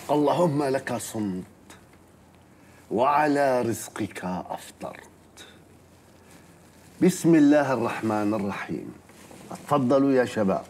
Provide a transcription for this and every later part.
اللهم لك صمت وعلى رزقك افطرت بسم الله الرحمن الرحيم اتفضلوا يا شباب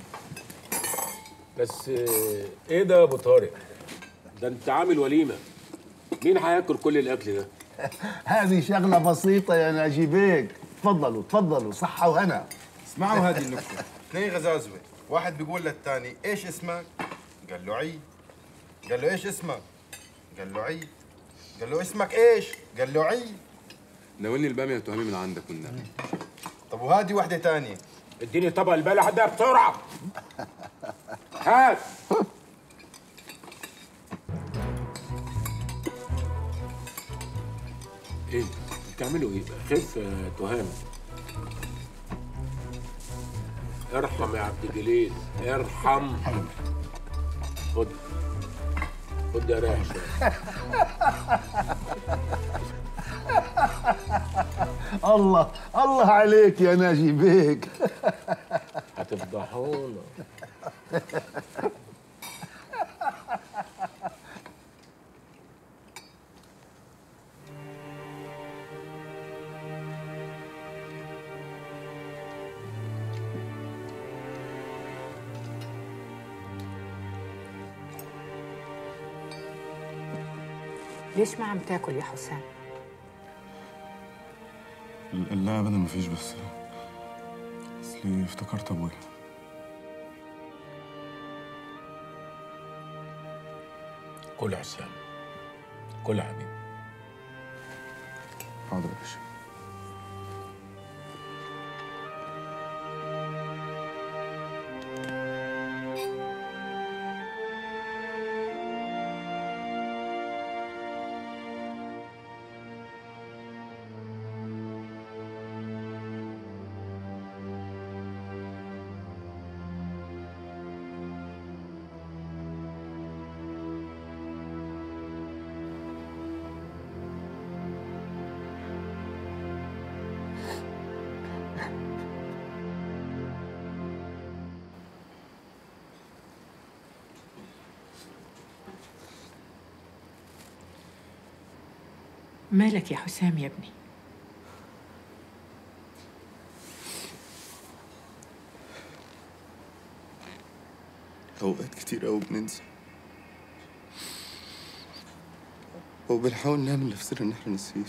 بس آه، ايه ده يا ابو طارق ده انت عامل وليمه مين هياكل كل الاكل ده هذه شغله بسيطه يا ناجي بيك تفضلوا تفضلوا صحه وهنا اسمعوا هذه النكتة اثنين غزازوة واحد بيقول للثاني ايش اسمك؟ قال له عيد قال له ايش اسمك؟ قال له عيد قال له اسمك ايش؟ قال له عيد ناولني الباميه تهمي من عندك والنبي طب وهذه واحدة ثانية اديني طبق البلح ده بسرعه هات ايه بتعملوا ايه خف يا تهام ارحم يا عبد الجليل ارحم خد خد يا رايح شويه الله الله عليك يا ناجي بيك هتفضحونا ليش ما عم تاكل يا حسام؟ لا ابدا مفيش بس اصلي افتكرت ابويا كل يا حسام كل يا حبيبي حاضر يا باشا مالك يا حسام يا ابني؟ اوقات كتير قوي بننسى وبنحاول نعمل نفسنا ان احنا ناسيين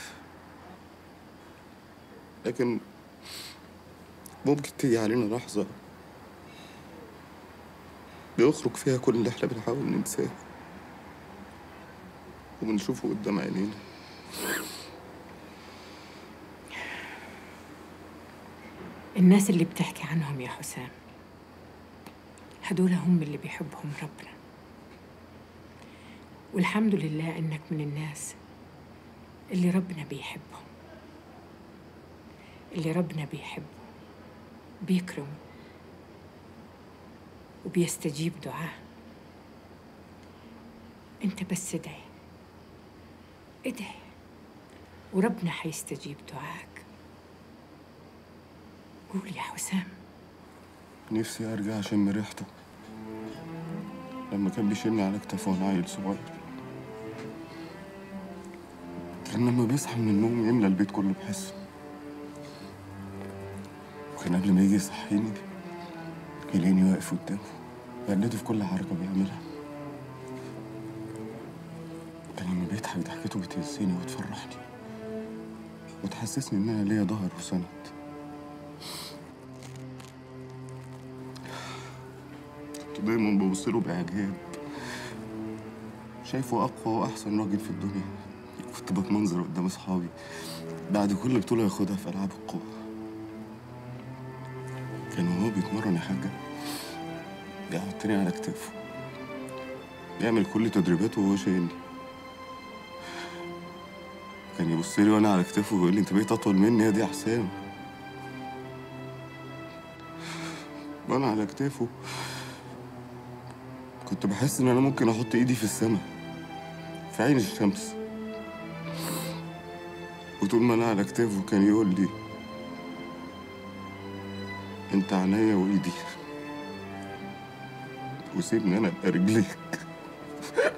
لكن ممكن تيجي علينا لحظة بيخرج فيها كل اللي احنا بنحاول ننساه وبنشوفه قدام عينينا الناس اللي بتحكي عنهم يا حسام هدول هم اللي بيحبهم ربنا والحمد لله انك من الناس اللي ربنا بيحبهم اللي ربنا بيحبه بيكرمه وبيستجيب دعاه انت بس ادعي ادعي وربنا حيستجيب دعاك قول يا حسام نفسي ارجع اشم ريحته لما كان بيشيلني على كتافه وانا عيل صغير كان لما بيصحى من النوم يملى البيت كله بحسه وكان قبل ما يجي يصحيني يلاقيني واقف قدامه بقلده في كل حركة بيعملها كان لما بيضحك ضحكته بتهزني وتفرحني وتحسسني إن أنا ليا ظهر وسند كنت دايما ببص له بإعجاب شايفه أقوى وأحسن راجل في الدنيا كنت بتمنظر قدام أصحابي بعد كل بطولة ياخدها في ألعاب القوة كان وهو بيتمرن يا حاجة بيحطني على كتافه بيعمل كل تدريباته وهو شايلني كان يبص لي وانا على كتافه ويقول لي انت بقيت اطول مني يا دي يا حسام وانا على كتافه كنت بحس ان انا ممكن احط ايدي في السماء في عين الشمس وطول ما انا على كتافه كان يقول لي انت عينيا وايدي وسيبني انا ابقى رجليك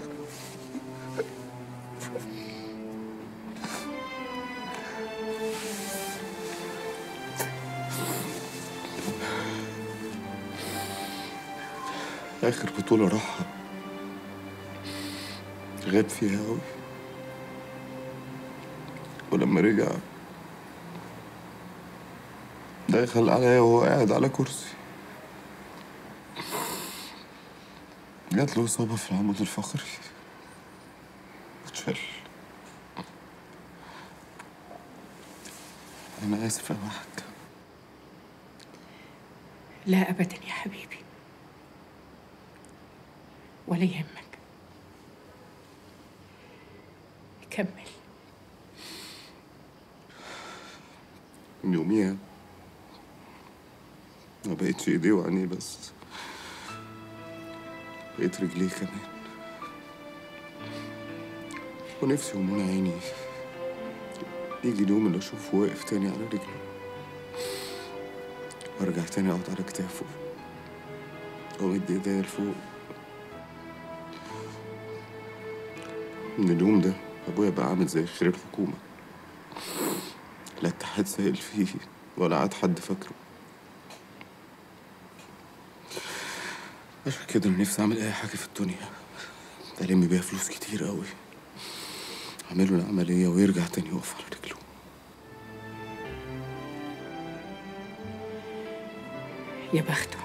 آخر بطولة راحها غاب فيها أوي ولما رجع دخل عليا وهو قاعد على كرسي جات له إصابة في العمود الفقري واتشل أنا آسف يا وحد لا أبدا يا حبيبي ولا يهمك كمل من يوميها ما بقتش ايديه وعينيه بس بقيت رجليه كمان ونفسي ومنى عيني يجي اليوم اللي اشوفه واقف تاني على رجله وارجع تاني اقعد على كتافه وامد ايديا لفوق من اليوم ده ابويا بقى عامل زي خير الحكومه لا اتحاد سائل فيه ولا عاد حد فاكره عشان كده انا نفسي اعمل اي حاجه في الدنيا الم بيها فلوس كتير قوي اعمله العمليه ويرجع تاني يقف على رجله يا بخته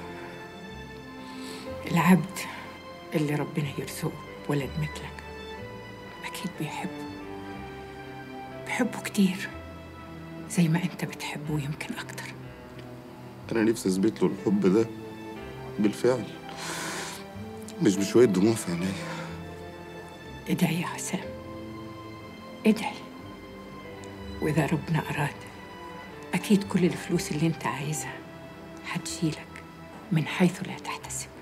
العبد اللي ربنا يرزقه ولد مثلك أكيد بيحبه بحبه كتير زي ما أنت بتحبه ويمكن أكتر انا نفسي اثبت له الحب ده بالفعل مش بشويه دموع في عينيا ادعي يا حسام ادعي وإذا ربنا أراد أكيد كل الفلوس اللي أنت عايزها هتجيلك من حيث لا تحتسب